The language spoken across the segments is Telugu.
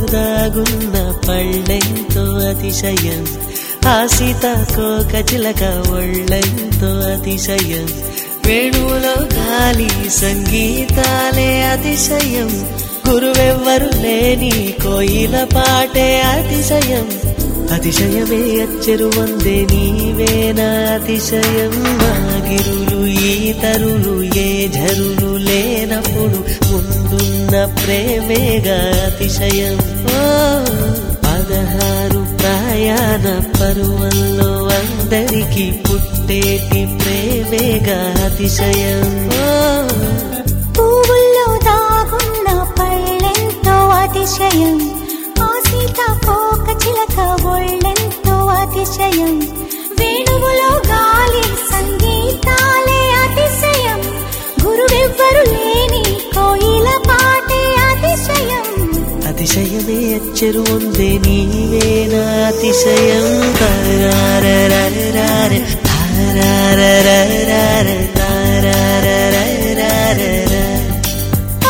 దాగున్న పళ్ళెంతో అతిశయం ఆ సీతాకోక చిలక ఒళ్ళెంతో అతిశయం వేణువులో గాలి సంగీతాలే అతిశయం గురువెవ్వరు లేని కోయిల పాటే అతిశయం అతిశయమే అచ్చరు వందే నీవేనా అతిశయం మాగిరులు ఈతరులు ఏ ఝరులు లేనప్పుడు ముందున్న ప్రేమేగా అతిశయం ఓ పదహారు ప్రయాణ పరువల్లో అందరికీ పుట్టేటి ప్రేమేగా అతిశయం ఓ పువ్వుల్లో దాగున్న పళ్ళెంతో అతిశయం ఆ సీతాకోక చిలక ఒళ్ళెంతో అతిశయం వేణువులో గాలి సంగీతాలే అతిశయం గురువెవ్వరు లేని కోయిల పాటే అతిశయం అతిశయమే అచ్చరు ఉందే నీవేనా అతిశయం తారారరారరార, తారారరారరార, తారారరారరార, ఆ,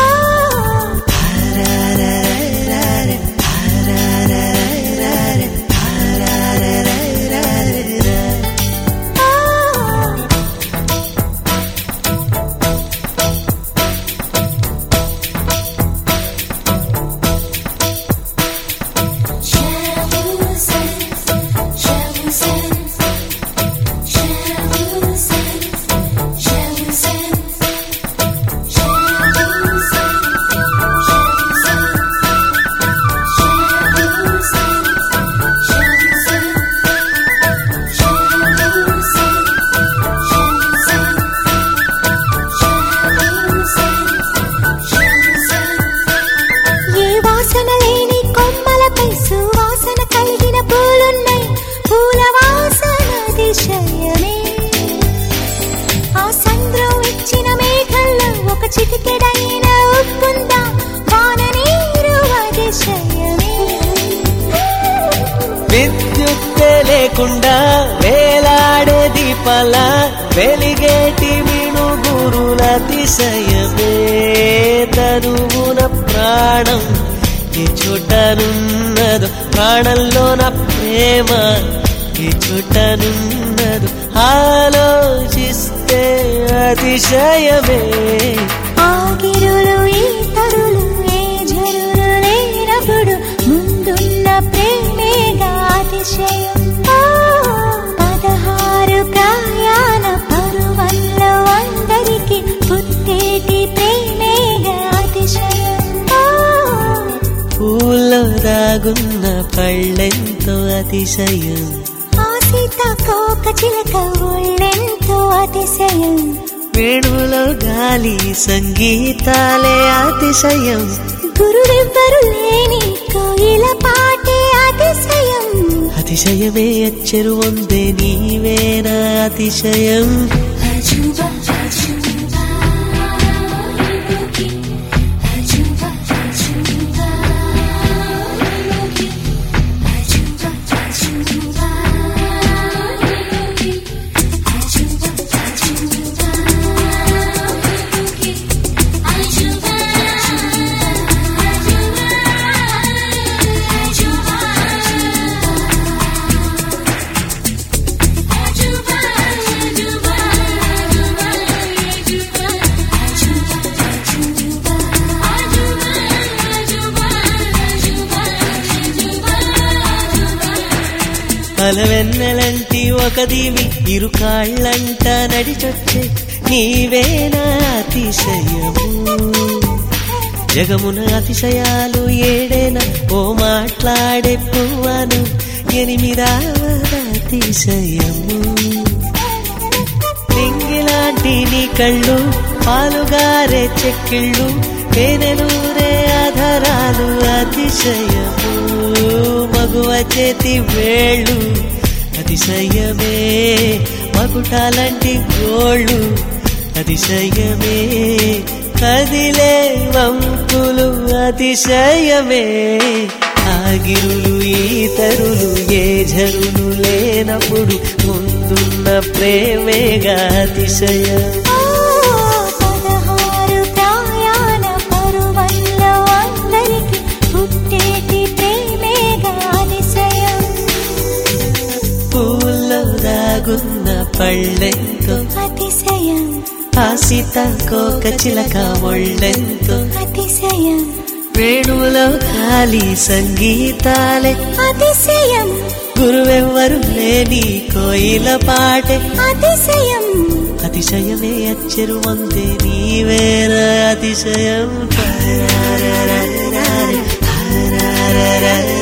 తారారరారరార, తారారరారరార, తారారరారరార. ఆ. ఏ వాసన లేని కొమ్మలపై సువాసన కలిగిన పూలున్నాయి పూల వాసన దిశయమే ఆ సంద్రం ఇచ్చిన మేఘంలో ఒక చిటికెడైన ఉప్పుందా వాన నీరు అతిశయమే విద్యుత్తే లేకుండా వేలాడే దీపాల వెలిగేటి మిణుగురుల అతిశయమే తరువున ప్రాణం ఈ చోటనున్నదు ప్రాణంలోన ప్రేమ ఈ చోటనున్నదు ఆలోచిస్తే అతిశయమే ఆగిరులు ఈ తరులు ఏ జరులు లేనప్పుడు ముందున్న ప్రేమేగా అతిశయం ఆ, పదహారు ప్రయాణ పరువల్లో అందరికి పుట్టేటి ప్రేమేగా అతిశయం ఆ, పూల్లో దాగున్న పళ్ళెంతో అతిశయం ఆ సీతాకోక చిలక ఒళ్ళెంతో అతిశయం వేణువులో గాలి సంగీతాలే అతిశయం గురువెవ్వరు లేని కోయిల పాటే అతిశయం అతిశయమే అచ్చరు వందే నీవేనా అతిశయం అజుబా అజుబా అజుబా అజుబా అజుబా అజుబా అజుబా అజుబా పలవెన్నెలంటి ఒక దీవి ఇరు కాళ్ళంట నడిచొచ్చే నీవేనా అతిశయము జగమున అతిశయాలు ఏడేనా ఓ మాట్లాడే పువ్వను ఎనిమిదావద అతిశయము నింగిలాంటి నీ కళ్ళు పాలుగారే చెక్కిళ్ళు తేనెలూరే ఆధారాలు అతిశయము మగువ చేతి వేళ్ళు అతిశయమే మకుటాలంటి గోళ్ళు అతిశయమే కదిలే వంపులు అతిశయమే ఆగిరులు ఈతరులు ఏ జరులు లేనప్పుడు ముందున్న ప్రేమేగా అతిశయం పదహారు ప్రయాణ పరువల్లో అందరికి పుట్టేటి సీతాకోక చిలక ఒళ్ళెంతో అతిశయం వేణువులో ఖాళీ సంగీతాలే అతిశయం గురువెవ్వరు లేని కోయిల పాటే అతిశయం అతిశయమే అచ్చరు వందే నీవేర అతిశయం హరరరరరరర, హరరరరరరర.